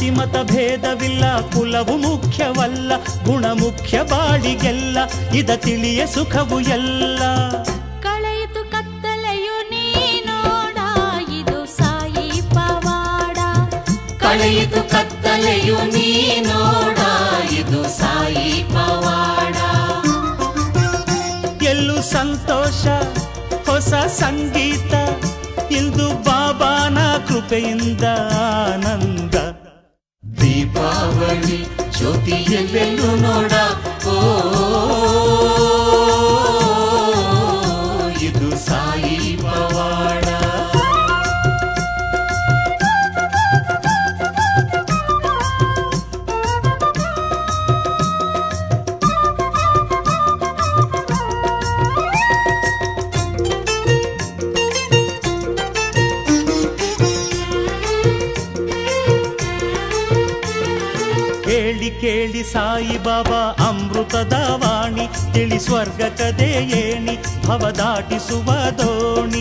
ಜಾತಿ ಮತ ಭೇದವಿಲ್ಲ ಕುಲವು ಮುಖ್ಯವಲ್ಲ ಗುಣ ಮುಖ್ಯ ಬಾಳಿಗೆಲ್ಲ ಇದ ತಿಳಿಯ ಸುಖವು ಎಲ್ಲ ಕಳೆಯಿತು ಕತ್ತಲೆಯು ನೀನೋಡ ಇದು ಸಾಯಿ ಪವಾಡ ಕಳೆಯಿತು ಕತ್ತಲೆಯು ನೀನೋಡ ಇದು ಸಾಯಿ ಪವಾಡ ಎಲ್ಲೂ ಸಂತೋಷ ಹೊಸ ಸಂಗೀತ ಇಂದು ಬಾಬಾನ ಕೃಪೆಯಿಂದ ಆನಂದ ದೀಪಾವಳಿ ಜ್ಯೋತಿ ಎಲ್ಲೆಲ್ಲೂ ನೋಡ ಓ ಇದು ಸಾಯಿ ಪವಾಡ ಕೇಳಿ ಕೇಳಿ ಸಾಯಿ ಬಾಬಾ ಅಮೃತದ ವಾಣಿ ತಿಳಿ ಸ್ವರ್ಗ ಕದೆ ಏಣಿ ಭವ ದಾಟಿಸುವ ದೋಣಿ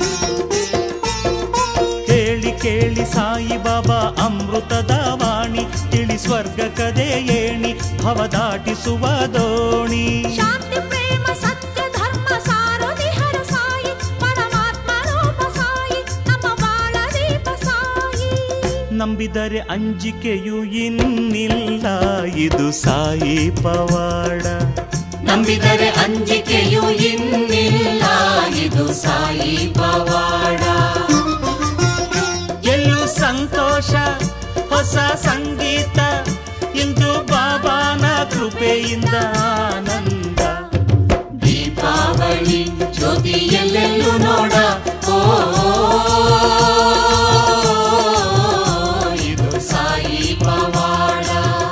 ಕೇಳಿ ಕೇಳಿ ಸಾಯಿ ಬಾಬಾ ಅಮೃತದ ವಾಣಿ ತಿಳಿ ಸ್ವರ್ಗ ಕದೆ ಏಣಿ ಭವ ದಾಟಿಸುವ ದೋಣಿ ಶಾಂತಿ ಪ್ರೇಮ ಸತ್ಯ ಧರ್ಮ ಸಾರಥಿ ಹರ ಸಾಯಿ ಪರಮಾತ್ಮ ರೂಪ ಸಾಯಿ ನಮ್ಮ ಬಾಳ ದೀಪ ಸಾಯಿ ನಂಬಿದರೆ ಅಂಜಿಕೆಯು ಇನ್ನಿಲ್ಲ ಇದು ಸಾಯಿ ಪವಾಡ ನಂಬಿದರೆ ಅಂಜಿಕೆಯು ಇನ್ನಿಲ್ಲ ಇದು ಸಾಯಿ ಪವಾಡ ಎಲ್ಲೂ ಸಂತೋಷ ಹೊಸ ಸಂಗೀತ ಇಂದು ಬಾಬಾನ ಕೃಪೆಯಿಂದ ಆನಂದ ದೀಪಾವಳಿ ಜ್ಯೋತಿ ಎಲ್ಲೆಲ್ಲೂ ನೋಡ ಓ ಇದು ಸಾಯಿ ಪವಾಡ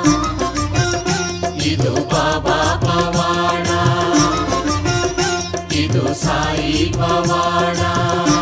ಇದು ಬಾಬಾ ಪವಾಡ ಇದು ಸಾಯಿ ಪವಾಡ